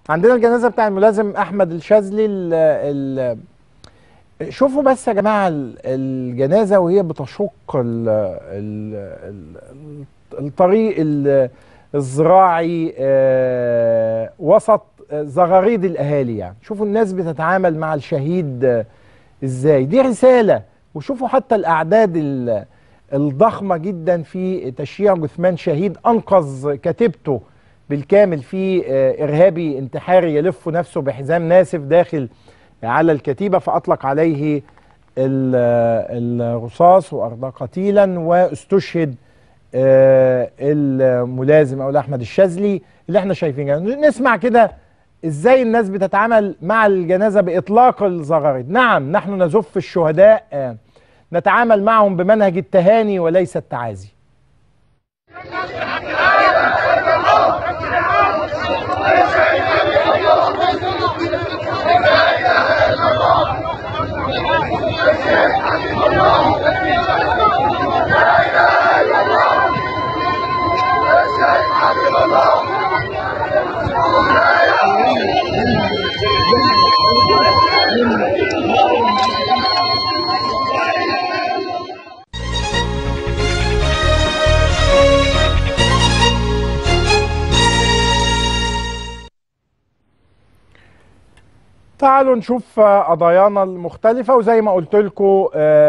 عندنا الجنازه بتاع الملازم احمد الشاذلي ال ال شوفوا بس يا جماعه ال- الجنازه وهي بتشق ال ال ال الطريق ال- الزراعي آه، وسط زغاريد الاهالي يعني شوفوا الناس بتتعامل مع الشهيد آه، ازاي دي رساله وشوفوا حتى الاعداد ال- الضخمه جدا في تشييع جثمان شهيد انقذ كتيبته بالكامل في آه، ارهابي انتحاري يلف نفسه بحزام ناسف داخل على الكتيبه فاطلق عليه ال- الرصاص وارضى قتيلا واستشهد آه، الملازم او احمد الشاذلي اللي احنا شايفينه نسمع كده ازاي الناس بتتعامل مع الجنازه باطلاق الزغاريد نعم نحن نزف الشهداء آه، نتعامل معهم بمنهج التهاني وليس التعازي تعالوا نشوف آه، قضايانا المختلفة وزي ما قلت لكم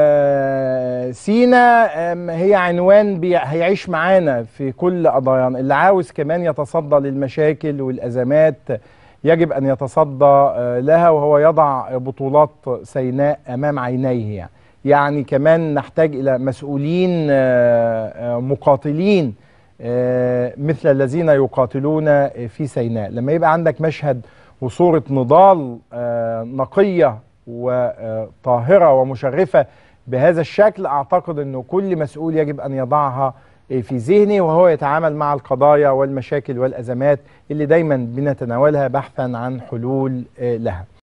سينا آم، هي عنوان بي- هيعيش معانا في كل قضايانا اللي عاوز كمان يتصدى للمشاكل والأزمات يجب أن يتصدى آه، لها وهو يضع بطولات سيناء أمام عينيه يعني يعني كمان نحتاج إلى مسؤولين آه، آه، مقاتلين آه، مثل الذين يقاتلون في سيناء لما يبقى عندك مشهد وصورة نضال آه، نقية وطاهرة ومشرفة بهذا الشكل أعتقد أنه كل مسؤول يجب أن يضعها في ذهنه وهو يتعامل مع القضايا والمشاكل والأزمات اللي دايما بنتناولها بحثا عن حلول آه، لها